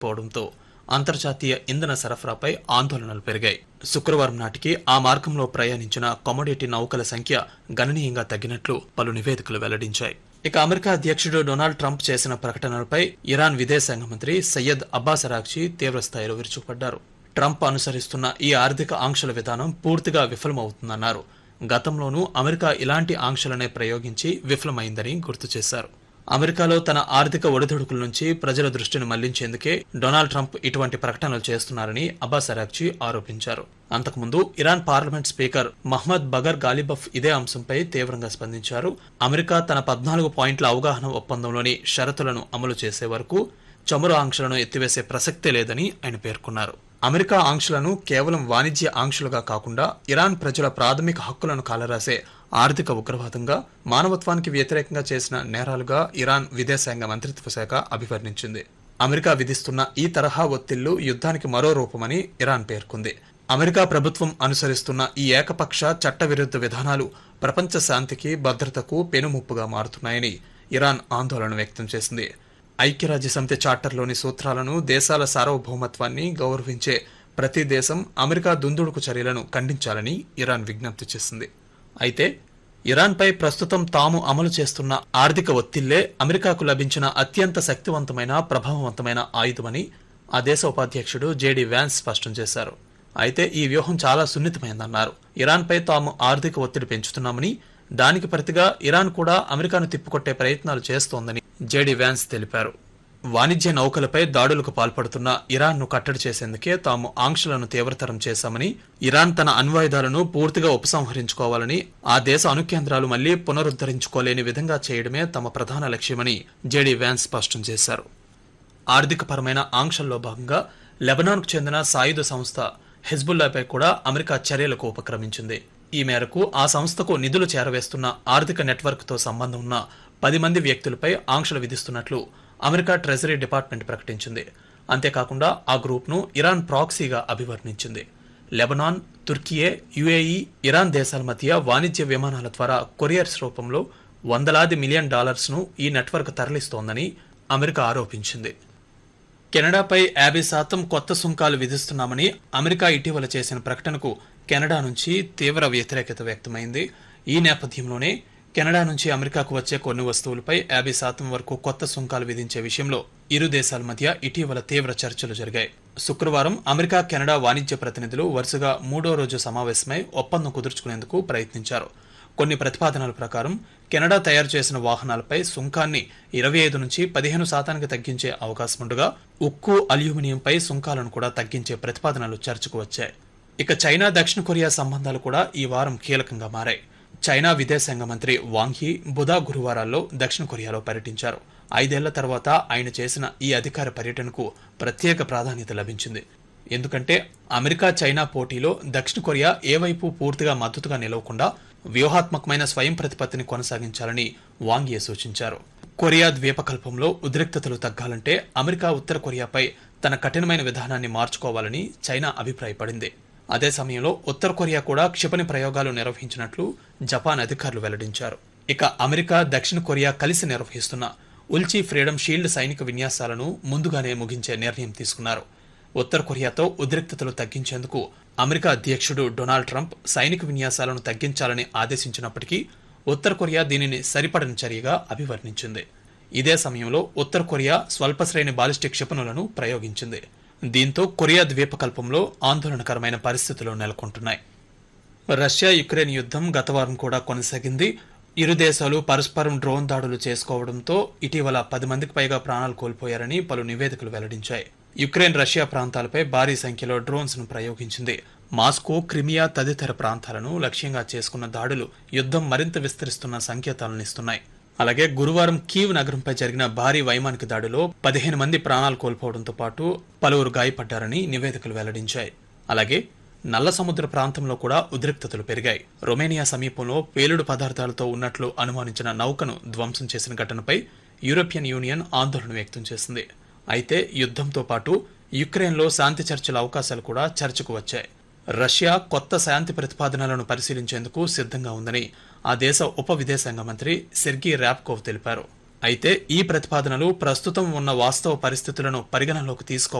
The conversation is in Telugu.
పోవడంతో అంతర్జాతీయ ఇంధన సరఫరాపై ఆందోళనలు పెరిగాయి శుక్రవారం నాటికి ఆ మార్గంలో ప్రయాణించిన కమోడిటీ నౌకల సంఖ్య గణనీయంగా తగ్గినట్లు పలు నివేదికలు వెల్లడించాయి ఇక అమెరికా అధ్యక్షుడు డొనాల్డ్ ట్రంప్ చేసిన ప్రకటనలపై ఇరాన్ విదేశాంగ మంత్రి సయ్యద్ అబ్బాస్ అరాక్చి తీవ్రస్థాయిలో విరుచుకుపడ్డారు ట్రంప్ అనుసరిస్తున్న ఈ ఆర్థిక ఆంక్షల విధానం పూర్తిగా విఫలమవుతుందన్నారు గతంలోనూ అమెరికా ఇలాంటి ఆంక్షలనే ప్రయోగించి విఫలమైందని గుర్తు చేశారు అమెరికాలో తన ఆర్థిక ఒడిదుడుకుల నుంచి ప్రజల దృష్టిని మళ్లించేందుకే డొనాల్డ్ ట్రంప్ ఇటువంటి ప్రకటనలు చేస్తున్నారని అబ్బాస్ అరాక్చి ఆరోపించారు అంతకుముందు Iran parliament speaker Mohammad Bagher Ghalibaf ఇదే అంశంపై తీవ్రంగా స్పందించారు అమెరికా తన పద్నాలుగు పాయింట్ల అవగాహన ఒప్పందంలోని షరతులను అమలు చేసే వరకు చమురు ఆంక్షలను ఎత్తివేసే ప్రసక్తే లేదని ఆయన పేర్కొన్నారు అమెరికా ఆంక్షలను కేవలం వాణిజ్య ఆంక్షలుగా కాకుండా ఇరాన్ ప్రజల ప్రాథమిక హక్కులను కాలరాసే ఆర్థిక ఉగ్రవాదంగా మానవత్వానికి వ్యతిరేకంగా చేసిన నేరాలుగా ఇరాన్ విదేశాంగ మంత్రిత్వ శాఖ అభివర్ణించింది అమెరికా విధిస్తున్న ఈ తరహా ఒత్తిళ్లు యుద్ధానికి మరో రూపమని ఇరాన్ పేర్కొంది అమెరికా ప్రభుత్వం అనుసరిస్తున్న ఈ ఏకపక్ష చట్టవిరుద్ధ విధానాలు ప్రపంచ శాంతికి భద్రతకు పెనుముప్పుగా మారుతున్నాయని ఇరాన్ ఆందోళన వ్యక్తం చేసింది ఐక్యరాజ్య సమితి చార్టర్లోని సూత్రాలను దేశాల సార్వభౌమత్వాన్ని గౌరవించే ప్రతి దేశం అమెరికా దుందుడుకు చర్యలను ఖండించాలని ఇరాన్ విజ్ఞప్తి చేసింది అయితే ఇరాన్పై ప్రస్తుతం తాము అమలు చేస్తున్న ఆర్థిక ఒత్తిళ్లే అమెరికాకు లభించిన అత్యంత శక్తివంతమైన ప్రభావవంతమైన ఆయుధమని ఆ దేశ ఉపాధ్యక్షుడు జేడీ వ్యాన్స్ స్పష్టం చేశారు అయితే ఈ వ్యూహం చాలా సున్నితమైందన్నారు ఇరాన్పై తాము ఆర్థిక ఒత్తిడి పెంచుతున్నామని దానికి ప్రతిగా ఇరాన్ కూడా అమెరికాను తిప్పికొట్టే ప్రయత్నాలు చేస్తోందని జేడీ వ్యాన్స్ తెలిపారు వాణిజ్య నౌకలపై దాడులకు పాల్పడుతున్న ఇరాన్ను కట్టడి చేసేందుకే తాము ఆంక్షలను తీవ్రతరం చేశామని ఇరాన్ తన అణ్వాయుధాలను పూర్తిగా ఉపసంహరించుకోవాలని ఆ దేశ అణుకేంద్రాలు మళ్లీ పునరుద్ధరించుకోలేని విధంగా చేయడమే తమ ప్రధాన లక్ష్యమని జేడీ వ్యాన్స్ స్పష్టం చేశారు ఆర్థికపరమైన ఆంక్షల్లో భాగంగా లెబనాన్కు చెందిన సాయుధ సంస్థ హెజ్బుల్లాపై కూడా అమెరికా చర్యలకు ఉపక్రమించింది ఈ మేరకు ఆ సంస్థకు నిధులు చేరవేస్తున్న ఆర్థిక నెట్వర్క్తో సంబంధం ఉన్న పది మంది వ్యక్తులపై ఆంక్షలు విధిస్తున్నట్లు అమెరికా ట్రెజరీ డిపార్ట్మెంట్ ప్రకటించింది అంతేకాకుండా ఆ గ్రూప్ను ఇరాన్ ప్రాక్సీగా అభివర్ణించింది లెబనాన్ తుర్కియే యుఏఈ ఇరాన్ దేశాల మధ్య వాణిజ్య విమానాల ద్వారా కొరియర్స్ రూపంలో వందలాది మిలియన్ డాలర్స్ను ఈ నెట్వర్క్ తరలిస్తోందని అమెరికా ఆరోపించింది కెనడాపై యాభై శాతం కొత్త సుంకాలు విధిస్తున్నామని అమెరికా ఇటీవల చేసిన ప్రకటనకు కెనడా నుంచి తీవ్ర వ్యతిరేకత వ్యక్తమైంది ఈ నేపథ్యంలోనే కెనడా నుంచి అమెరికాకు వచ్చే కొన్ని వస్తువులపై యాభై శాతం వరకు కొత్త సుంకాలు విధించే విషయంలో ఇరు దేశాల మధ్య ఇటీవల తీవ్ర చర్చలు జరిగాయి శుక్రవారం అమెరికా కెనడా వాణిజ్య ప్రతినిధులు వరుసగా మూడో రోజు సమావేశమై ఒప్పందం కుదుర్చుకునేందుకు ప్రయత్నించారు కొన్ని ప్రతిపాదనల ప్రకారం కెనడా తయారు చేసిన వాహనాలపై సుంకాన్ని ఇరవై ఐదు నుంచి పదిహేను శాతానికి తగ్గించే అవకాశం ఉండగా ఉక్కు అల్యూమినియంపై సుంకాలను కూడా తగ్గించే ప్రతిపాదనలు చర్చకు వచ్చాయి ఇక చైనా దక్షిణ కొరియా సంబంధాలు కూడా ఈ వారం కీలకంగా మారాయి చైనా విదేశాంగ మంత్రి వాంఘీ బుధా గురువారాల్లో దక్షిణ కొరియాలో పర్యటించారు ఐదేళ్ల తర్వాత ఆయన చేసిన ఈ అధికార పర్యటనకు ప్రత్యేక ప్రాధాన్యత లభించింది ఎందుకంటే అమెరికా చైనా పోటీలో దక్షిణ కొరియా ఏ వైపు పూర్తిగా మద్దతుగా నిలవకుండా వ్యూహాత్మకమైన స్వయం ప్రతిపత్తిని కొనసాగించాలని వాంగియే సూచించారు కొరియా ద్వీపకల్పంలో ఉద్రిక్తతలు తగ్గాలంటే అమెరికా ఉత్తర కొరియాపై తన కఠినమైన విధానాన్ని మార్చుకోవాలని చైనా అభిప్రాయపడింది అదే సమయంలో ఉత్తర కొరియా కూడా క్షిపణి ప్రయోగాలు నిర్వహించినట్లు జపాన్ అధికారులు వెల్లడించారు ఇక అమెరికా దక్షిణ కొరియా కలిసి నిర్వహిస్తున్న ఉల్చి ఫ్రీడమ్ షీల్డ్ సైనిక విన్యాసాలను ముందుగానే ముగించే నిర్ణయం తీసుకున్నారు ఉత్తర కొరియాతో ఉద్రిక్తతలు తగ్గించేందుకు అమెరికా అధ్యక్షుడు డొనాల్డ్ ట్రంప్ సైనిక విన్యాసాలను తగ్గించాలని ఆదేశించినప్పటికీ ఉత్తర కొరియా దీనిని సరిపడని చర్యగా అభివర్ణించింది ఇదే సమయంలో ఉత్తర కొరియా స్వల్ప శ్రేణి బాలిస్టిక్ క్షిపణులను ప్రయోగించింది దీంతో కొరియా ద్వీపకల్పంలో ఆందోళనకరమైన పరిస్థితులు నెలకొంటున్నాయి రష్యా యుక్రెయిన్ యుద్ధం గత వారం కూడా కొనసాగింది ఇరు దేశాలు పరస్పరం డ్రోన్ దాడులు చేసుకోవడంతో ఇటీవల పది మందికి పైగా ప్రాణాలు కోల్పోయారని పలు నివేదికలు వెల్లడించాయి యుక్రెయిన్ రష్యా ప్రాంతాలపై భారీ సంఖ్యలో డ్రోన్స్ ను ప్రయోగించింది మాస్కో క్రిమియా తదితర ప్రాంతాలను లక్ష్యంగా చేసుకున్న దాడులు యుద్ధం మరింత విస్తరిస్తున్న సంకేతాలనిస్తున్నాయి అలాగే గురువారం కీవ్ నగరంపై జరిగిన భారీ వైమానిక దాడిలో పదిహేను మంది ప్రాణాలు కోల్పోవడంతో పాటు పలువురు గాయపడ్డారని నివేదికలు వెల్లడించాయి అలాగే నల్ల సముద్ర ప్రాంతంలో కూడా ఉద్రిక్తతలు పెరిగాయి రొమేనియా సమీపంలో పేలుడు పదార్థాలతో ఉన్నట్లు అనుమానించిన నౌకను ధ్వంసం చేసిన ఘటనపై యూరోపియన్ యూనియన్ ఆందోళన వ్యక్తం చేసింది అయితే యుద్ధంతో పాటు యుక్రెయిన్లో శాంతి చర్చల అవకాశాలు కూడా చర్చకు వచ్చాయి రష్యా కొత్త శాంతి ప్రతిపాదనలను పరిశీలించేందుకు సిద్ధంగా ఉందని ఆ దేశ ఉప విదేశాంగ మంత్రి సెర్గీ ర్యాప్కోవ్ తెలిపారు అయితే ఈ ప్రతిపాదనలు ప్రస్తుతం ఉన్న వాస్తవ పరిస్థితులను పరిగణనలోకి తీసుకో